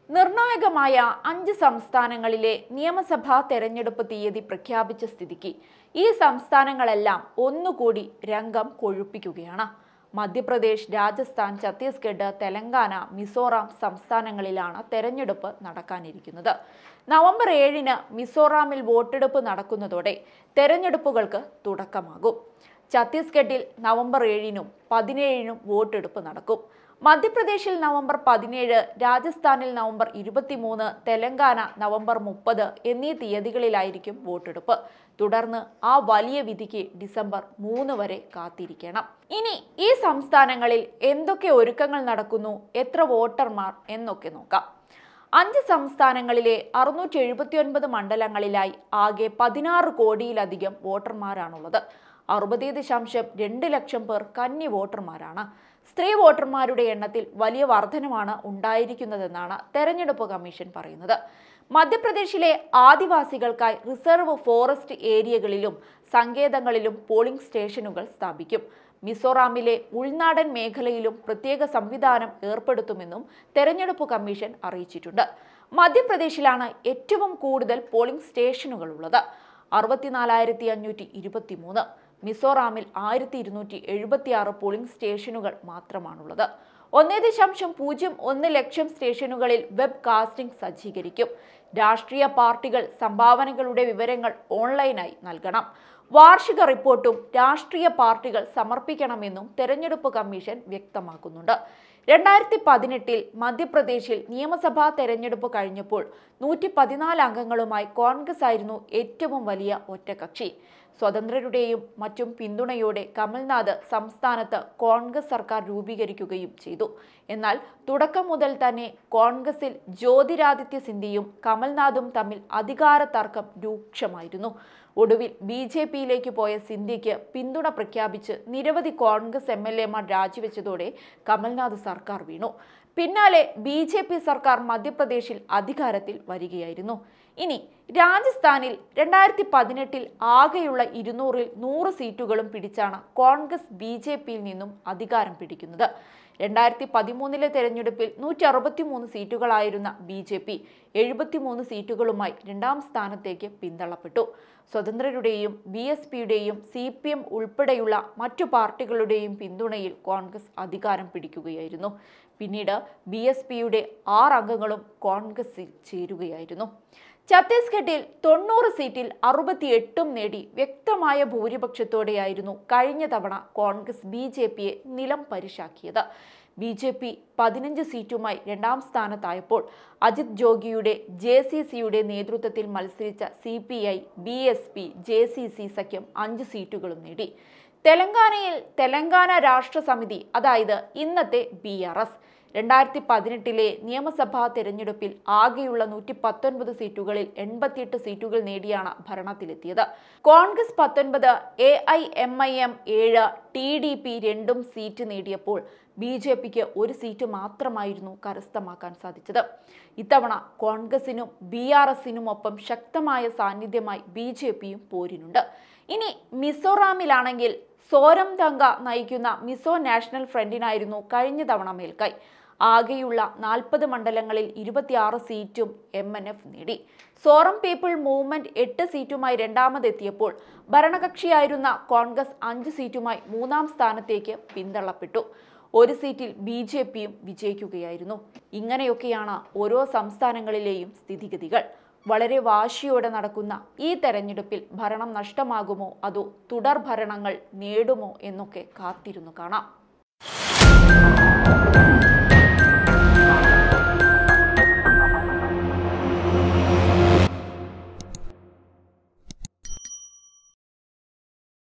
നിർണായകമായ അഞ്ച് സംസ്ഥാനങ്ങളിലെ നിയമസഭാ തെരഞ്ഞെടുപ്പ് തീയതി പ്രഖ്യാപിച്ച സ്ഥിതിക്ക് ഈ സംസ്ഥാനങ്ങളെല്ലാം ഒന്നുകൂടി രംഗം കൊഴുപ്പിക്കുകയാണ് മധ്യപ്രദേശ് രാജസ്ഥാൻ ഛത്തീസ്ഗഡ് തെലങ്കാന മിസോറാം സംസ്ഥാനങ്ങളിലാണ് തെരഞ്ഞെടുപ്പ് നടക്കാനിരിക്കുന്നത് നവംബർ ഏഴിന് മിസോറാമിൽ വോട്ടെടുപ്പ് നടക്കുന്നതോടെ തെരഞ്ഞെടുപ്പുകൾക്ക് തുടക്കമാകും ഛത്തീസ്ഗഡിൽ നവംബർ ഏഴിനും പതിനേഴിനും വോട്ടെടുപ്പ് നടക്കും മധ്യപ്രദേശിൽ നവംബർ പതിനേഴ് രാജസ്ഥാനിൽ നവംബർ ഇരുപത്തിമൂന്ന് തെലങ്കാന നവംബർ മുപ്പത് എന്നീ തീയതികളിലായിരിക്കും വോട്ടെടുപ്പ് തുടർന്ന് ആ വലിയ വിധിക്ക് ഡിസംബർ മൂന്ന് വരെ കാത്തിരിക്കണം ഇനി ഈ സംസ്ഥാനങ്ങളിൽ എന്തൊക്കെ ഒരുക്കങ്ങൾ നടക്കുന്നു എത്ര വോട്ടർമാർ എന്നൊക്കെ നോക്കാം അഞ്ച് സംസ്ഥാനങ്ങളിലെ അറുന്നൂറ്റി എഴുപത്തി ഒൻപത് മണ്ഡലങ്ങളിലായി ആകെ പതിനാറ് കോടിയിലധികം വോട്ടർമാരാണുള്ളത് അറുപത് ദശാംശം രണ്ട് ലക്ഷം പേർ കന്നി വോട്ടർമാരാണ് സ്ത്രീ വോട്ടർമാരുടെ എണ്ണത്തിൽ വലിയ വർധനമാണ് ഉണ്ടായിരിക്കുന്നതെന്നാണ് തെരഞ്ഞെടുപ്പ് കമ്മീഷൻ പറയുന്നത് മധ്യപ്രദേശിലെ ആദിവാസികൾക്കായി റിസർവ് ഫോറസ്റ്റ് ഏരിയകളിലും സങ്കേതങ്ങളിലും പോളിംഗ് സ്റ്റേഷനുകൾ സ്ഥാപിക്കും മിസോറാമിലെ ഉൾനാടൻ മേഖലയിലും പ്രത്യേക സംവിധാനം ഏർപ്പെടുത്തുമെന്നും തെരഞ്ഞെടുപ്പ് കമ്മീഷൻ അറിയിച്ചിട്ടുണ്ട് മധ്യപ്രദേശിലാണ് ഏറ്റവും കൂടുതൽ പോളിംഗ് സ്റ്റേഷനുകൾ ഉള്ളത് അറുപത്തിനാലായിരത്തി അഞ്ഞൂറ്റി ഇരുപത്തി മൂന്ന് മിസോറാമിൽ ആയിരത്തി ഇരുന്നൂറ്റി എഴുപത്തി ആറ് പോളിംഗ് സ്റ്റേഷനുകൾ മാത്രമാണുള്ളത് ഒന്നേ ദശാംശം പൂജ്യം ഒന്ന് ലക്ഷം സ്റ്റേഷനുകളിൽ വെബ് കാസ്റ്റിംഗ് സജ്ജീകരിക്കും രാഷ്ട്രീയ പാർട്ടികൾ സംഭാവനകളുടെ വിവരങ്ങൾ ഓൺലൈനായി നൽകണം വാർഷിക റിപ്പോർട്ടും രാഷ്ട്രീയ പാർട്ടികൾ സമർപ്പിക്കണമെന്നും തെരഞ്ഞെടുപ്പ് കമ്മീഷൻ വ്യക്തമാക്കുന്നുണ്ട് രണ്ടായിരത്തി പതിനെട്ടിൽ മധ്യപ്രദേശിൽ നിയമസഭാ തെരഞ്ഞെടുപ്പ് കഴിഞ്ഞപ്പോൾ നൂറ്റി പതിനാല് അംഗങ്ങളുമായി കോൺഗ്രസ് ആയിരുന്നു ഏറ്റവും വലിയ ഒറ്റകക്ഷി സ്വതന്ത്രരുടെയും മറ്റും പിന്തുണയോടെ കമൽനാഥ് സംസ്ഥാനത്ത് കോൺഗ്രസ് സർക്കാർ രൂപീകരിക്കുകയും ചെയ്തു എന്നാൽ തുടക്കം മുതൽ തന്നെ കോൺഗ്രസിൽ ജ്യോതിരാദിത്യ സിന്ധ്യയും കമൽനാഥും തമ്മിൽ അധികാര തർക്കം രൂക്ഷമായിരുന്നു ഒടുവിൽ ബി ജെ പിയിലേക്ക് പോയ സിന്ധ്യയ്ക്ക് പിന്തുണ പ്രഖ്യാപിച്ച് നിരവധി കോൺഗ്രസ് എം എൽ എമാർ രാജിവെച്ചതോടെ കമൽനാഥ് സർക്കാർ വീണു പിന്നാലെ ബി ജെ പി സർക്കാർ മധ്യപ്രദേശിൽ അധികാരത്തിൽ വരികയായിരുന്നു ഇനി രാജസ്ഥാനിൽ രണ്ടായിരത്തി പതിനെട്ടിൽ ആകെയുള്ള ഇരുന്നൂറിൽ നൂറ് സീറ്റുകളും പിടിച്ചാണ് കോൺഗ്രസ് ബി ജെ പിയിൽ നിന്നും അധികാരം പിടിക്കുന്നത് രണ്ടായിരത്തി പതിമൂന്നിലെ തെരഞ്ഞെടുപ്പിൽ നൂറ്റി അറുപത്തി മൂന്ന് സീറ്റുകളായിരുന്ന ബി ജെ പി എഴുപത്തിമൂന്ന് സീറ്റുകളുമായി രണ്ടാം സ്ഥാനത്തേക്ക് പിന്തള്ളപ്പെട്ടു സ്വതന്ത്രരുടെയും ബി എസ് പിയുടെയും സി പി എം ഉൾപ്പെടെയുള്ള മറ്റു പാർട്ടികളുടെയും പിന്തുണയിൽ കോൺഗ്രസ് അധികാരം പിടിക്കുകയായിരുന്നു പിന്നീട് ബി എസ് പിയുടെ ആറ് അംഗങ്ങളും കോൺഗ്രസിൽ ചേരുകയായിരുന്നു ഛത്തീസ്ഗഡിൽ തൊണ്ണൂറ് സീറ്റിൽ അറുപത്തിയെട്ടും നേടി വ്യക്തമായ ഭൂരിപക്ഷത്തോടെയായിരുന്നു കഴിഞ്ഞ തവണ കോൺഗ്രസ് ബി ജെ പിയെ നിലം പരിശാക്കിയത് ബി ജെ പി പതിനഞ്ച് സീറ്റുമായി രണ്ടാം സ്ഥാനത്തായപ്പോൾ അജിത് ജോഗിയുടെ ജെ സി സിയുടെ നേതൃത്വത്തിൽ മത്സരിച്ച C P I B S P J C C സഖ്യം അഞ്ച് സീറ്റുകളും നേടി തെലങ്കാനയിൽ തെലങ്കാന രാഷ്ട്ര സമിതി അതായത് ഇന്നത്തെ ബി ആർ എസ് രണ്ടായിരത്തി പതിനെട്ടിലെ നിയമസഭാ തെരഞ്ഞെടുപ്പിൽ ആകെയുള്ള നൂറ്റി പത്തൊൻപത് സീറ്റുകളിൽ എൺപത്തിയെട്ട് സീറ്റുകൾ നേടിയാണ് ഭരണത്തിലെത്തിയത് കോൺഗ്രസ് പത്തൊൻപത് A I M I M ഏഴ് ടി ഡി പി രണ്ടും സീറ്റ് നേടിയപ്പോൾ ബി ജെ പിക്ക് ഒരു സീറ്റ് മാത്രമായിരുന്നു കരസ്ഥമാക്കാൻ സാധിച്ചത് ഇത്തവണ കോൺഗ്രസിനും ബി ആർ എസിനും ഒപ്പം ശക്തമായ സാന്നിധ്യമായി ബി ജെ പിയും പോരിനുണ്ട് ഇനി മിസോറാമിലാണെങ്കിൽ സോരം തങ്ക നയിക്കുന്ന മിസോ നാഷണൽ ഫ്രണ്ടിനായിരുന്നു കഴിഞ്ഞ തവണ മേൽക്കൈ ആകെയുള്ള നാൽപ്പത് മണ്ഡലങ്ങളിൽ ഇരുപത്തിയാറ് സീറ്റും എം എൻ എഫ് നേടി സോറം പീപ്പിൾ മൂവ്മെന്റ് എട്ട് സീറ്റുമായി രണ്ടാമതെത്തിയപ്പോൾ ഭരണകക്ഷിയായിരുന്ന കോൺഗ്രസ് അഞ്ച് സീറ്റുമായി മൂന്നാം സ്ഥാനത്തേക്ക് പിന്തള്ളപ്പെട്ടു ഒരു സീറ്റിൽ ബി ജെ പിയും വിജയിക്കുകയായിരുന്നു ഇങ്ങനെയൊക്കെയാണ് ഓരോ സംസ്ഥാനങ്ങളിലെയും സ്ഥിതിഗതികൾ വളരെ വാശിയോടെ നടക്കുന്ന ഈ തെരഞ്ഞെടുപ്പിൽ ഭരണം നഷ്ടമാകുമോ അതോ തുടർ ഭരണങ്ങൾ നേടുമോ എന്നൊക്കെ കാത്തിരുന്നു കാണാം